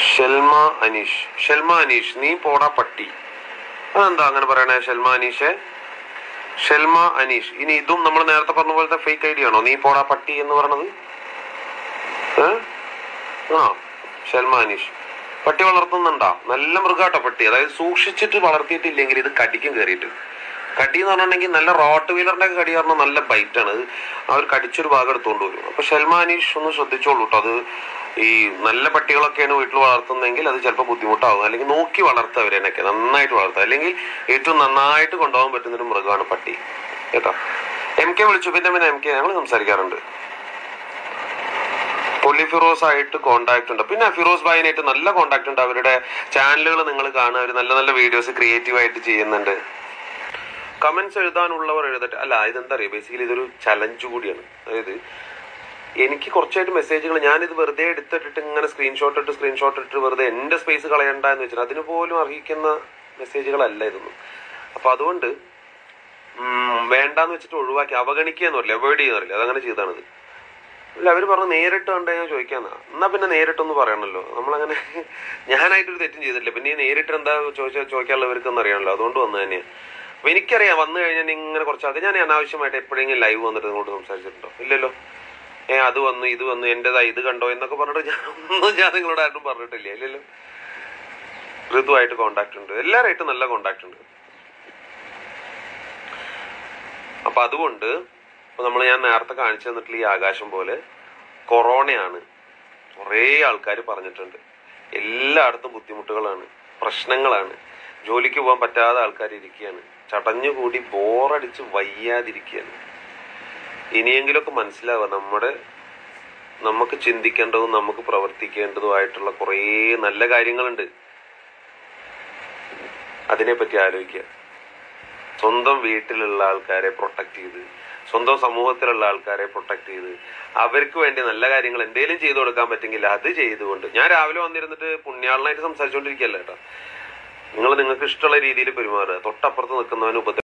ഷെൽമ അനീഷ് ഷെൽമ അനീഷ് നീ പോടാ പട്ടി അതെന്താ അങ്ങനെ പറയണേ ഷെൽമ അനീഷെ ഷെൽമ അനീഷ് ഇനി ഇതും നമ്മൾ നേരത്തെ പറഞ്ഞ പോലത്തെ ഫേക്ക് ഐഡിയ ആണോ നീ പോടാ പട്ടി എന്ന് പറയണത് ഏ? ആ ഷെൽമ അനീഷ് പട്ടി വളർത്തുന്നുണ്ടാ നല്ല മൃഗാട്ടോ പട്ടി അതായത് സൂക്ഷിച്ചിട്ട് വളർത്തിയിട്ടില്ലെങ്കിൽ ഇത് കടിക്കും കയറിയിട്ട് കടി എന്ന് പറഞ്ഞിട്ടുണ്ടെങ്കിൽ നല്ല റോട്ട് വീലറിന്റെ ഒക്കെ കടി പറഞ്ഞാൽ നല്ല ബൈറ്റാണ് അത് അവർ കടിച്ചൊരു ഭാഗം എടുത്തുകൊണ്ട് വരും അപ്പൊ ഷെൽമ അനീഷ് ഒന്ന് ശ്രദ്ധിച്ചോളൂ കേട്ടോ അത് ഈ നല്ല പട്ടികളൊക്കെയാണ് വീട്ടിൽ വളർത്തുന്നതെങ്കിൽ അത് ചിലപ്പോൾ ബുദ്ധിമുട്ടാവും അല്ലെങ്കിൽ നോക്കി വളർത്തുക അവരെന്നൊക്കെ നന്നായിട്ട് വളർത്തുക അല്ലെങ്കിൽ ഏറ്റവും നന്നായിട്ട് കൊണ്ടുപോകാൻ പറ്റുന്ന ഒരു മൃഗമാണ് പട്ടി കേട്ടോ എം കെ വിളിച്ചു പിന്നെ പിന്നെ എം കെ ഞങ്ങൾ സംസാരിക്കാറുണ്ട് പുള്ളി ഫിറോസ് ആയിട്ട് കോണ്ടാക്ട് ഉണ്ട് പിന്നെ ഫിറോസ് ഭായിനായിട്ട് നല്ല കോണ്ടാക്ട് ഉണ്ട് അവരുടെ ചാനലുകൾ നിങ്ങൾ കാണുക അവർ നല്ല നല്ല വീഡിയോസ് ക്രിയേറ്റീവ് ആയിട്ട് ചെയ്യുന്നുണ്ട് കമന്റ്സ് എഴുതാനുള്ളവർ എഴുതട്ടെ അല്ല ഇതെന്താ അറിയാം ബേസിക്കലി ഇതൊരു ചലഞ്ച് കൂടിയാണ് അതായത് എനിക്ക് കുറച്ചായിട്ട് മെസ്സേജുകൾ ഞാനിത് വെറുതെ എടുത്തിട്ടിട്ട് ഇങ്ങനെ സ്ക്രീൻഷോട്ട് ഇട്ട് സ്ക്രീൻഷോട്ട് ഇട്ട് വെറുതെ എൻ്റെ സ്പേസ് കളയണ്ട എന്ന് വെച്ചാൽ അതിന് പോലും അർഹിക്കുന്ന മെസ്സേജുകളല്ല ഇതൊന്നും അപ്പൊ അതുകൊണ്ട് ഉം, വേണ്ടാന്ന് വെച്ചിട്ട് ഒഴിവാക്കി അവഗണിക്കുക എന്ന് പറയില്ല അവോയ്ഡ് ചെയ്യുന്ന പറയില്ല അതങ്ങനെ ചെയ്താണിത് അല്ല അവര് പറഞ്ഞു നേരിട്ട് കണ്ടു കഴിഞ്ഞാൽ ചോദിക്കാന്നാ എന്നാ പിന്നെ നേരിട്ടൊന്ന് പറയണല്ലോ നമ്മളങ്ങനെ ഞാനായിട്ടൊരു തെറ്റും ചെയ്തിട്ടില്ല പിന്നെ ഈ നേരിട്ട് എന്താ ചോദിച്ചാൽ ചോദിക്കാനുള്ളവർക്കൊന്നും അറിയാമല്ലോ അതുകൊണ്ട് വന്നു തന്നെയാ അപ്പൊ എനിക്കറിയാം വന്നു കഴിഞ്ഞാൽ ഇങ്ങനെ കുറച്ച് അത് ഞാൻ അനാവശ്യമായിട്ട് എപ്പോഴെങ്കിലും ലൈവ് വന്നിട്ട് നിങ്ങളോട് സംസാരിച്ചിട്ടുണ്ടോ ഇല്ലല്ലോ ഏ അത് വന്നു ഇത് വന്നു എന്റേതാ ഇത് കണ്ടോ എന്നൊക്കെ പറഞ്ഞിട്ട് ഞാൻ ഒന്നും ഞാൻ നിങ്ങളോട് ആരും പറഞ്ഞിട്ടില്ല ഇല്ലല്ലോ ഋതുവായിട്ട് കോണ്ടാക്ട് ഉണ്ട് എല്ലാവരായിട്ടും നല്ല കോണ്ടാക്ട് ഉണ്ട് അപ്പൊ അതുകൊണ്ട് ഇപ്പൊ നമ്മൾ ഞാൻ നേരത്തെ കാണിച്ചു തന്നിട്ടുള്ള ഈ ആകാശം പോലെ കൊറോണയാണ് കുറേ ആൾക്കാർ പറഞ്ഞിട്ടുണ്ട് എല്ലായിടത്തും ബുദ്ധിമുട്ടുകളാണ് പ്രശ്നങ്ങളാണ് ജോലിക്ക് പോകാൻ പറ്റാതെ ആൾക്കാർ ഇരിക്കുകയാണ് ചടഞ്ഞുകൂടി ബോറടിച്ച് വയ്യാതിരിക്കുകയാണ് ഇനിയെങ്കിലൊക്കെ മനസ്സിലാവുക നമ്മുടെ നമുക്ക് ചിന്തിക്കേണ്ടതും നമുക്ക് പ്രവർത്തിക്കേണ്ടതുമായിട്ടുള്ള കുറേ നല്ല കാര്യങ്ങളുണ്ട് അതിനെപ്പറ്റി ആലോചിക്കുക സ്വന്തം വീട്ടിലുള്ള ആൾക്കാരെ പ്രൊട്ടക്ട് ചെയ്ത് സ്വന്തം സമൂഹത്തിലുള്ള ആൾക്കാരെ പ്രൊട്ടക്ട് ചെയ്ത് അവർക്ക് വേണ്ടി നല്ല കാര്യങ്ങൾ എന്തെങ്കിലും ചെയ്തു കൊടുക്കാൻ പറ്റുമെങ്കിൽ അത് ചെയ്തുകൊണ്ട് ഞാൻ രാവിലെ വന്നിരുന്നിട്ട് പുണ്യാളനായിട്ട് സംസാരിച്ചുകൊണ്ടിരിക്കുകയല്ല കേട്ടോ നിങ്ങൾ നിങ്ങൾക്ക് ഇഷ്ടമുള്ള രീതിയിൽ പെരുമാറുക തൊട്ടപ്പുറത്ത് നിൽക്കുന്നവന് ഉപദ്ര